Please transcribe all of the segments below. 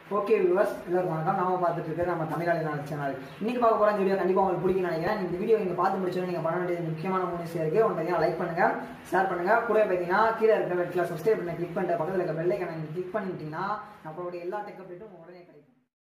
okay viewers எல்லாருக்கும் வணக்கம் நாம பார்த்துட்டு இருக்கிறது நம்ம தமிழாளி நாள் சேனல் இன்னைக்கு பார்க்க போகிற இந்த வீடியோ கண்டிப்பாக உங்களுக்கு பிடிக்கும் நினைக்கிறேன் இந்த வீடியோ நீங்கள் பார்த்து முடிச்சோன்னு நீங்கள் பண்ண வேண்டியது முக்கியமான மூணு விஷயம் இருக்குது ஒன்று பார்த்தீங்கன்னா லைக் பண்ணுங்க ஷேர் பண்ணுங்க கூட பார்த்தீங்கன்னா கீழே இருக்கிற ரெட்டில் சப்ஸ்கிரைப் பண்ணி கிளிக் பண்ணிட்டு பக்கத்தில் இருக்க பெல் ஐக்கனை நீங்கள் கிளிக் பண்ணிட்டீங்கன்னா நம்மளுடைய எல்லா டெக் அப்டேட்டும் உடனே கிடைக்கும்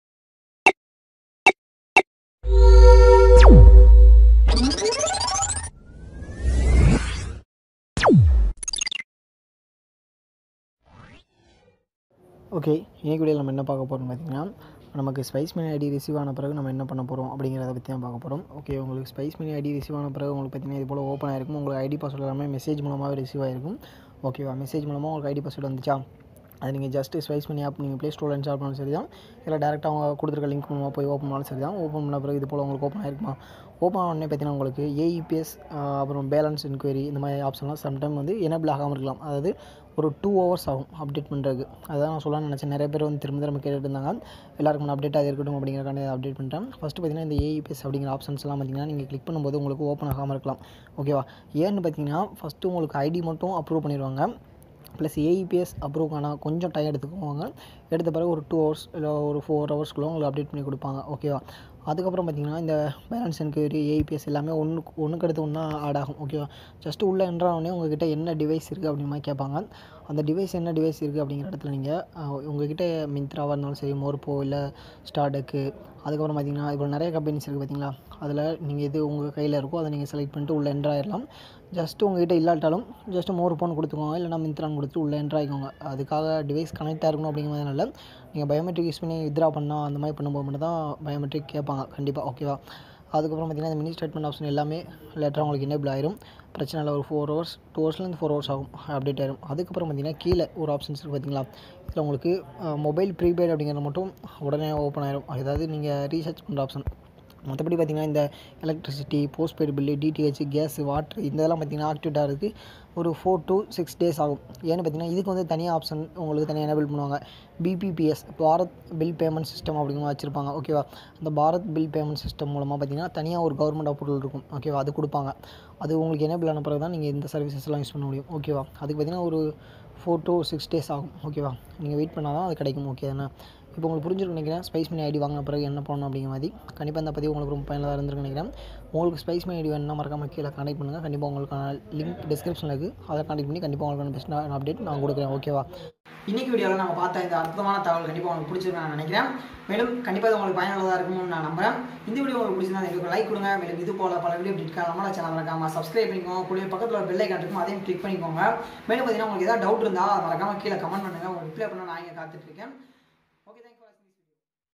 ஓகே இன்னைக்கு வீடியோவில் நம்ம என்ன பார்க்க போகிறோம் பார்த்தீங்கன்னா நமக்கு ஸ்பைஸ் மினி ஐடி ரிசீவ் ஆன பிறகு நம்ம என்ன பண்ண போகிறோம் அப்படிங்கிறத பற்றி தான் பார்க்க போகிறோம் ஓகே உங்களுக்கு ஸ்பைஸ் மினி ஐடி ரிசீவ் ஆன பிறகு உங்களுக்கு பார்த்தீங்கன்னா இது போல் ஓப்பன் ஆயிருக்கும் உங்களுக்கு ஐடி பாஸ்வேர்டு எல்லாமே மெசேஜ் மூலமாகவே ரிசீவ் ஆயிருக்கும் ஓகேவா மெசேஜ் மூலமாக உங்களுக்கு ஐடி பாஸ்வேர்டு வந்துச்சா அது நீங்கள் ஜஸ்ட்டு ஸ்பைஸ் பண்ணி ஆப் நீங்கள் ப்ளே ஸ்டோரில் இன்ஸ்டால் பண்ணாலும் சரி தான் இல்லை டேரெக்டாக அவங்க கொடுத்துருக்க லிங்க் மூலமாக போய் ஓப்பன் பண்ணாலும் சரி தான் ஓப்பன் பண்ண பிறகு இது போல் உங்களுக்கு ஓப்பன் ஆயிருக்குமா ஓப்பன் ஆன உடனே பார்த்தீங்கன்னா உங்களுக்கு ஏஇபிஎஸ் அப்புறம் பேலன்ஸ் என்கொயரி இந்த மாதிரி ஆப்ஷன்லாம் சம்டைம் வந்து எனபிள் ஆகாமல் இருக்கலாம் அதாவது ஒரு டூ ஹவர்ஸ் ஆகும் அப்டேட் பண்ணுறதுக்கு அதான் நான் சொல்ல நினச்சேன் நிறைய பேர் வந்து திரும்ப திரும்ப கேட்டுட்டு இருந்தாங்க எல்லாருக்கும் அப்டேட் ஆகி இருக்கட்டும் அப்படிங்கிறக்காண்டி அப்டேட் பண்ணிட்டேன் ஃபஸ்ட்டு பார்த்தீங்கன்னா இந்த ஏஇபிஎஸ் அப்படிங்கிற ஆப்ஷன்ஸ்லாம் பார்த்தீங்கன்னா நீங்கள் கிளிக் பண்ணும்போது உங்களுக்கு ஓப்பன் ஆகாமல் இருக்கலாம் ஓகேவா ஏன்னு பார்த்தீங்கன்னா ஃபஸ்ட்டு உங்களுக்கு ஐடி மட்டும் அப்ரூவ் பண்ணிடுவாங்க ப்ளஸ் ஏஇபிஎஸ் அப்ரூவ் ஆனால் கொஞ்சம் டைம் எடுத்துக்குவாங்க எடுத்த பிறகு ஒரு டூ ஹவர்ஸ் இல்லை ஒரு ஃபோர் ஹவர்ஸ்க்குள்ளே உங்களுக்கு அப்டேட் பண்ணி கொடுப்பாங்க ஓகேவா அதுக்கப்புறம் பார்த்தீங்கன்னா இந்த பேலன்ஸ் என்கொயரி ஏஇபிஎஸ் எல்லாமே ஒன்றுக்கு ஒன்றுக்கு அடுத்து ஒன்றா ஆட் ஆகும் ஓகேவா ஜஸ்ட்டு உள்ளே என்றாலே உங்ககிட்ட என்ன டிவைஸ் இருக்குது அப்படிங்கிற மாதிரி கேட்பாங்க அந்த டிவைஸ் என்ன டிவைஸ் இருக்குது அப்படிங்கிற இடத்துல நீங்கள் உங்ககிட்ட மிந்த்ராவாக இருந்தாலும் சரி மோர்போ இல்லை ஸ்டார்டக்கு அதுக்கப்புறம் பார்த்தீங்கன்னா இப்போ நிறைய கம்பெனிஸ் இருக்குது பார்த்தீங்களா அதில் நீங்கள் எது உங்கள் கையில் இருக்கோ அதை நீங்கள் செலக்ட் பண்ணிட்டு உள்ளே என்ட்ரு ஆயிடலாம் ஜஸ்ட்டு உங்ககிட்ட இல்லாட்டாலும் ஜஸ்ட்டு மோர் ஃபோன் கொடுத்துக்கோங்க இல்லைனா மிந்த்ரான் கொடுத்து உள்ளே என்ட்ரு ஆகிக்கோங்க அதுக்காக டிவைஸ் கனெக்ட் ஆகிருக்கணும் அப்படிங்கிற மாதிரினால நீங்கள் பயோமெட்ரிக் யூஸ் பண்ணி வித்ரா பண்ணால் அந்த மாதிரி பண்ணும்போது மட்டும் தான் பயோமெட்ரிக் கேட்பாங்க கண்டிப்பாக ஓகேவா அதுக்கப்புறம் பார்த்தீங்கன்னா இந்த மினி ஸ்டேட்மெண்ட் ஆப்ஷன் எல்லாமே லேட்டராக உங்களுக்கு எனேபிள் ஆயிரும் பிரச்சனை இல்லை ஒரு ஃபோர் ஹவர்ஸ் டூ ஹவர்ஸ்லேருந்து ஃபோர் ஹவர்ஸ் ஆகும் அப்டேட் ஆயிரும் அதுக்கப்புறம் பார்த்தீங்கன்னா கீழே ஒரு ஆப்ஷன்ஸ் இருக்குது பார்த்தீங்களா இதில் உங்களுக்கு மொபைல் ப்ரீபெய்ட் அப்படிங்கிறது மட்டும் உடனே ஓப்பன் ஆயிரும் அதாவது நீங்கள் ரீசார்ஜ் பண்ணுற ஆப்ஷன் மற்றபடி பார்த்திங்கன்னா இந்த electricity postpaid bill DTH gas water இந்த இதெல்லாம் பார்த்திங்கன்னா ஆக்டிவேட் ஆகிறதுக்கு ஒரு ஃபோர் டு சிக்ஸ் டேஸ் ஆகும் ஏன்னு பார்த்தீங்கன்னா இதுக்கு வந்து தனியாக ஆப்ஷன் உங்களுக்கு தனியாக எனேபிள் பண்ணுவாங்க BBPS Bharat bill payment system அப்படிங்கிற வச்சுருப்பாங்க ஓகேவா அந்த பாரத் பில் பேமெண்ட் சிஸ்டம் மூலமாக பார்த்தீங்கன்னா தனியாக ஒரு கவர்மெண்ட் அப்ரூவல் இருக்கும் ஓகேவா அது கொடுப்பாங்க அது உங்களுக்கு எனேபிள் ஆன பிறகு தான் நீங்கள் இந்த சர்வீசஸ்லாம் யூஸ் பண்ண முடியும் ஓகேவா அதுக்கு பார்த்தீங்கன்னா ஒரு ஃபோர் டு சிக்ஸ் டேஸ் ஆகும் ஓகேவா நீங்கள் வெயிட் பண்ணால் தான் அது கிடைக்கும் ஓகே தானே இப்போ உங்களுக்கு புரிஞ்சிருக்கு நினைக்கிறேன் ஸ்பைஸ் மணி ஐடி வாங்கின பிறகு என்ன பண்ணணும் அப்படிங்கிற மாதிரி கண்டிப்பாக இந்த பதிவு உங்களுக்கு ரொம்ப பயனுள்ளதாக இருந்திருக்கு நினைக்கிறேன் உங்களுக்கு ஸ்பைஸ் மணி ஐடி வேணும்னா மறக்காமல் கீழே கான்டெக்ட் பண்ணுங்கள் கண்டிப்பாக உங்களுக்கான லிங்க் டிஸ்கிரிப்ஷனில் இருக்குது அதை கான்டெக்ட் பண்ணி கண்டிப்பாக உங்களுக்கான பெஸ்ட்டான அப்டேட் நான் கொடுக்குறேன் ஓகேவா இன்னைக்கு வீடியோவில் நம்ம பார்த்த இந்த அற்புதமான தகவல் கண்டிப்பாக உங்களுக்கு பிடிச்சிருக்கு நான் நினைக்கிறேன் மேலும் கண்டிப்பாக இது உங்களுக்கு பயனுள்ளதாக இருக்கும்னு நான் நம்புறேன் இந்த வீடியோ உங்களுக்கு பிடிச்சிருந்தா எங்களுக்கு லைக் கொடுங்க மேலும் இது போல பல வீடியோ அப்டேட் நம்மளோட சேனல் மறக்காம சப்ஸ்கிரைப் பண்ணிக்கோங்க கூட பக்கத்தில் ஒரு பெல் ஐக்கான் இருக்கும் அதையும் கிளிக் பண்ணிக்கோங்க மேலும் பார்த்தீங்கன்னா உங்களுக்கு ஏதாவது டவுட் இருந்தால் மறக்காம கீழே கமெண்ட் பண்ணுங்கள் உங்களுக்கு ரிப்ளை பண்ண நான் இங்கே காத்துட்ருக்கேன்